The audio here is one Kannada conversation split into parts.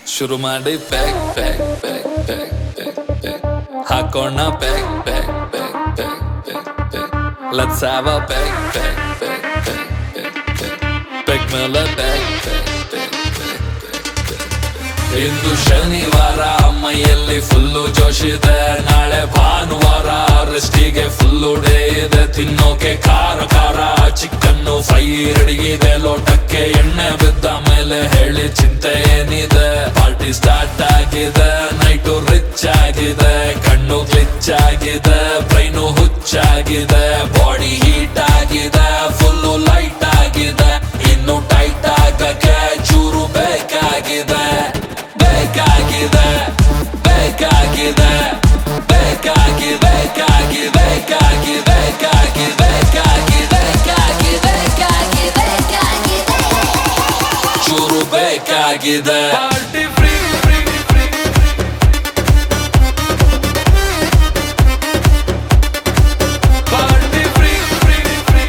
ಶುರು ಮಾಡಿ pack pack pack pack pack pack ಹಾಕೋಣ pack pack pack pack pack pack let's have a pack pack pack pack pack pack pack ಮೇಲೆ ಪ್ಯಾಕ್ ಪ್ಯಾಕ್ ಪ್ಯಾಕ್ ಪ್ಯಾಕ್ ಇಂದು ಶನಿವಾರ ಅಮ್ಮಯ್ಯಲ್ಲಿ ಫುಲ್ಲು ಜೋಶಿದೆ ನಾಳೆ ಭಾನುವಾರ ರೆಸ್ಟಿಗೆ ಫುಲ್ಲು ಡೇ ಇದೆ ತಿನ್ನೋಕೆ ಖಾರ ಖಾರ ಚಿಕನ್ನು ಫ್ರೈ ರೆಡಿ ಇದೆ ಲೋಟಕ್ಕೆ ಎಣ್ಣೆ ಬಿದ್ದ ಮೇಲೆ ಹೇಳಿ ಚಿಂತೆ ಏನಿದೆ ಪಾರ್ಟಿ ಸ್ಟಾರ್ಟ್ ಆಗಿದೆ ನೈಟು ರಿಚ್ ಆಗಿದೆ ಕಣ್ಣು ಗ್ಲಿಚ್ ಆಗಿದೆ ಬ್ರೈನು ಹುಚ್ಚಾಗಿದೆ ಬಾಡಿ ಹೀಟ್ ಆಗಿದೆ ಫುಲ್ಲು ಲೈಟ್ ಆಗಿದೆ ಇನ್ನು ಟೈಟ್ ಆಗಕ್ಕೆ ಚೂರು ಬೇಕಾಗಿದೆ ಬೇಕಾಗಿದೆ ಬೇಕಾಗಿದೆ ಬೇಕಾಗಿ ಬೇಕಾಗಿ ಬೇಕಾಗಿ ಬೇಕಾಗಿ ಬೇಕಾಗಿ ಬೇಕಾಗಿ ಬೇಕಾಗಿ ಚೂರು ಬೇಕಾಗಿದೆ party free free free party free free free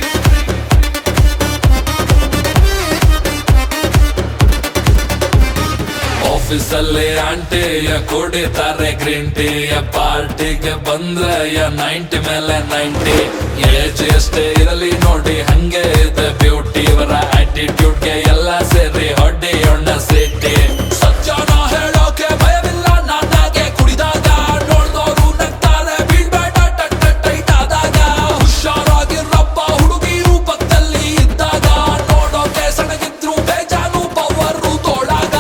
ಆಫೀಸಲ್ಲಿ ಆಂಟಿಯ ಕುಡಿತಾರೆ ಗ್ರೀನ್ ಟೀಯ ಪಾರ್ಟಿಗೆ ಬಂದ್ರೆ ನೈಂಟಿ ಮೇಲೆ ನೈಂಟಿ ಏಜ್ ಎಷ್ಟೇ ಇರಲಿ ನೋಡಿ ಹಂಗೆ ಇದೆ ಬ್ಯೂಟಿ ಇವರ ಆಟಿಟ್ಯೂಡ್ಗೆ ಎಲ್ಲ ಸೇರಿ ಹೊಡೆಯೋಣ ಸಿಟಿ ಸಜ್ಜನ ಹೇಳೋಕೆ ಭಯವಿಲ್ಲ ನಾನಾಗೆ ಕುಡಿದಾಗ ನೋಡ್ದೋರು ನಗ್ತಾರೆ ಬೀಳ್ಬೇಡ ಟಟ್ ಟೈಟ್ ಆದಾಗ ಹುಷಾರಾಗಿರಪ್ಪ ಹುಡುಗಿ ರೂಪದಲ್ಲಿ ಇದ್ದಾಗ ನೋಡೋಕೆ ಸಣಗಿದ್ರು ಬೇಜಾನು ಪವರು ತೋಳಾಗ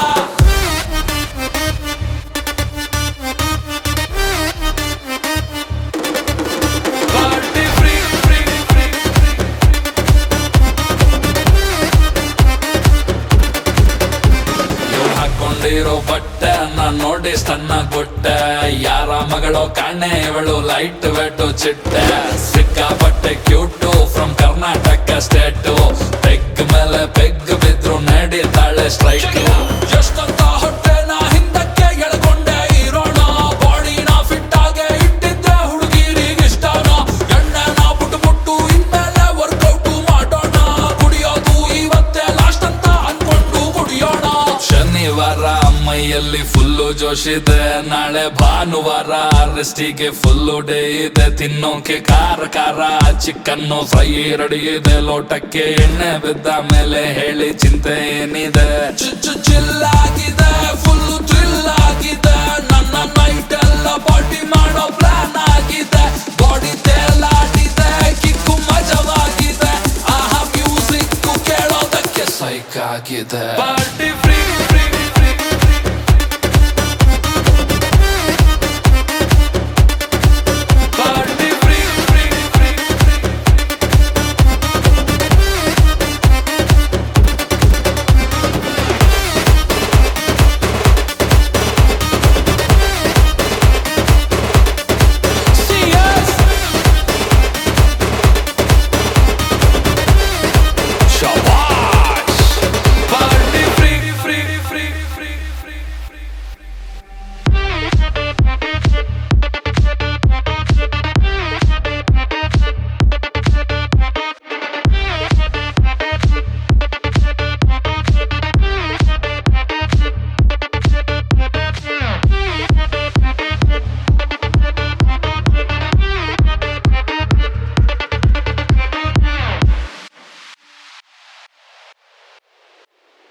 ಪಾರ್ಟಿ ಫ್ರೀ ಫ್ರೀ ಫ್ರೀ ಇವ್ರು ಹಾಕೊಂಡಿರೋ ಬಟ್ಟೆ ನಾನ್ ನೋಡಿ ಸಣ್ಣ ಕೊಟ್ಟೆ ಯಾರ ಮಗಳೋ ಕಾಣೆ ಇವಳು ಲೈಟ್ ವೆಟ್ಟು ಚಿಟ್ಟೆ ಸಿಕ್ಕಾಪಟ್ಟೆ cute from Karnataka state peg ಮೇಲೆ ಪೆಗ್ ಬಿದ್ರು ನಡೀತಾಳೆ ಸ್ಟ್ರೈಕ್ ಎಷ್ಟಂತ ಹೊಟ್ಟೆನ ಹಿಂದಕ್ಕೆ ಎಳ್ಕೊಂಡೆ ಇರೋಣ ಬಾಡಿನ ಫಿಟ್ ಆಗಿ ಇಟ್ಟಿದ್ದೆ ಹುಡುಗಿರಿಗೆ ಇಷ್ಟನ ಎಣ್ಣೆನ ಬುಟ್ಟು ಬುಟ್ಟು ಇನ್ಮೇಲೆ ವರ್ಕೌಟ್ ಮಾಡೋಣ ಕುಡಿಯೋದು ಇವತ್ತೇ ಲಾಸ್ಟ್ ಅಂತ ಅನ್ಕೊಂಡು ಕುಡಿಯೋಣ ಶನಿವಾರ ಅಮ್ಮಯ್ಯಲ್ಲಿ ಫುಲ್ಲು ಜೋಶಿದೆ ನಾಳೆ ಭಾನುವಾರ ರೆಸ್ಟಿಗೆ ಫುಲ್ಲು ಡೇ ಇದೆ ತಿನ್ನೋಕೆ ಖಾರ ಖಾರ ಚಿಕನ್ನು ಫ್ರೈ ರೆಡಿ ಇದೆ ಲೋಟಕ್ಕೆ ಎಣ್ಣೆ ಬಿದ್ದ ಮೇಲೆ ಹೇಳಿ ಚಿಂತೆ ಏನಿದೆ ಚುಚ್ಚು ಚಿಲ್ಲಾಗಿದೆ ಫುಲ್ಲು ಥ್ರಿಲ್ ಆಗಿದೆ ನನ್ನ ನೈಟ್ ಎಲ್ಲ ಪಾರ್ಟಿ ಮಾಡೋ ಪ್ಲಾನ್ ಆಗಿದೆ ಬಾಡಿ ತೇಲಾಡಿದೆ ಕಿಕ್ಕು ಮಜವಾಗಿದೆ ಆಹಾ ಮ್ಯೂಸಿಕ್ ಕೇಳೋದಕ್ಕೆ ಸೈಕ್ ಆಗಿದೆ ಪಾರ್ಟಿ ಫ್ರೀ ಫ್ರೀ